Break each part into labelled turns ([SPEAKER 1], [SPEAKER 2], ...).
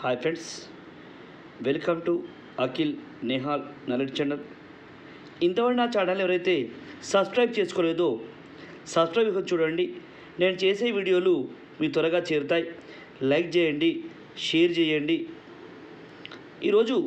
[SPEAKER 1] Hi friends welcome to Akhil Nehal knowledge channel ఇంతవరకు నా channel ఎవరైతే సబ్స్క్రైబ్ చేసుకోలేదో సబ్స్క్రైబ్ ఇక్కడ చూడండి నేను చేసే వీడియోలు మీ త్వరగా చేరుతాయి లైక్ చేయండి షేర్ చేయండి ఈరోజు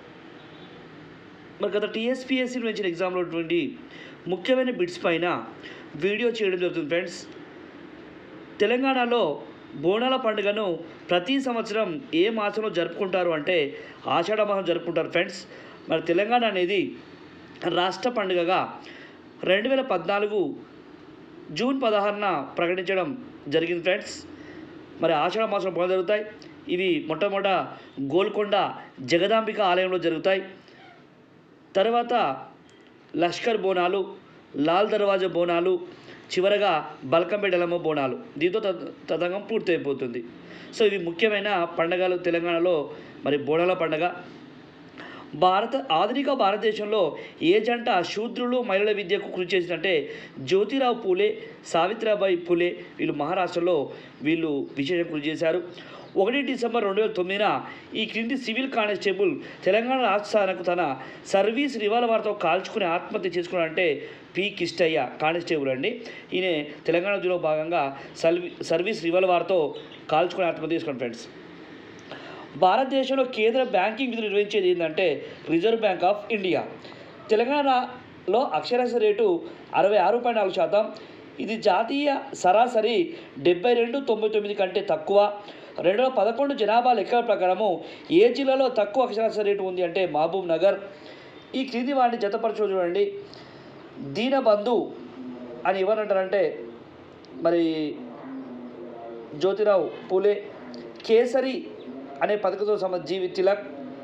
[SPEAKER 1] మరి గత టీఎస్పీఎస్సీ నుంచి ఎగ్జామ్లో ఉన్నటువంటి ముఖ్యమైన బిట్స్ పైన వీడియో చేయడం జరుగుతుంది ఫ్రెండ్స్ తెలంగాణలో బోనాల పండుగను ప్రతి సంవత్సరం ఏ మాసంలో జరుపుకుంటారు అంటే ఆషాఢ మాసం జరుపుకుంటారు ఫ్రెండ్స్ మరి తెలంగాణ అనేది రాష్ట్ర పండుగగా రెండు వేల పద్నాలుగు జూన్ పదహారున ప్రకటించడం జరిగింది ఫ్రెండ్స్ మరి ఆషాఢ మాసం బోనాలు జరుగుతాయి ఇవి మొట్టమొదట గోల్కొండ జగదాంబిక ఆలయంలో జరుగుతాయి తర్వాత లష్కర్ బోనాలు లాల్ దర్వాజా బోనాలు చివరగా బల్కంపేటలమ్మ బోనాలు దీంతో తద తదంగం పూర్తయిపోతుంది సో ఇవి ముఖ్యమైన పండగలు తెలంగాణలో మరి బోనాల పండగ భారత ఆధునిక భారతదేశంలో ఏ జంట శూద్రులు మహిళల విద్యకు కృషి చేసినట్టే జ్యోతిరావు పూలే సావిత్రిబాయి పూలే వీళ్ళు మహారాష్ట్రలో వీళ్ళు విశేష కృషి చేశారు ఒకటి డిసెంబర్ రెండు వేల తొమ్మిదిన ఈ క్రింది సివిల్ కానిస్టేబుల్ తెలంగాణ రాష్ట్రానికి తన సర్వీస్ రివాల్వర్తో కాల్చుకుని ఆత్మహత్య చేసుకున్నాడంటే పి కిష్టయ్య కానిస్టేబుల్ అండి ఈయన తెలంగాణ జిల్లా భాగంగా సర్వీ సర్వీస్ రివాల్వర్తో కాల్చుకుని ఆత్మహత్య చేసుకున్నాడు ఫ్రెండ్స్ భారతదేశంలో కేంద్ర బ్యాంకింగ్ విధులు నిర్వహించేది ఏంటంటే రిజర్వ్ బ్యాంక్ ఆఫ్ ఇండియా తెలంగాణలో అక్షరాస్యత రేటు అరవై ఆరు పాయింట్ నాలుగు శాతం ఇది జాతీయ సరాసరి డెబ్బై రెండు తొంభై తొమ్మిది కంటే తక్కువ రెండు వేల పదకొండు జనాభా లెక్కల ప్రకారము ఏ జిల్లాలో తక్కువ అక్షరాస్యత రేటు ఉంది అంటే మహబూబ్ నగర్ ఈ క్రింది వాటిని జతపరచు చూడండి దీనబంధు అని ఎవరంటారంటే మరి జ్యోతిరావు పూలే కేసరి అనే పథకంతో సంబంధించి జీవి Tilak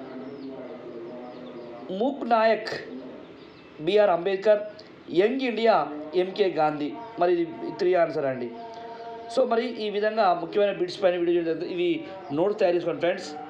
[SPEAKER 1] Mook Nayak B R Ambedkar young India M K Gandhi మరి ఇది త్రీ ఆన్సర్ అండి సో మరి ఈ విధంగా ముఖ్యమైన బిట్స్ పైన వీడియో చేయడం జరుగుతుంది. ఇవి నోట్స్ తయారు చేసుకోండి ఫ్రెండ్స్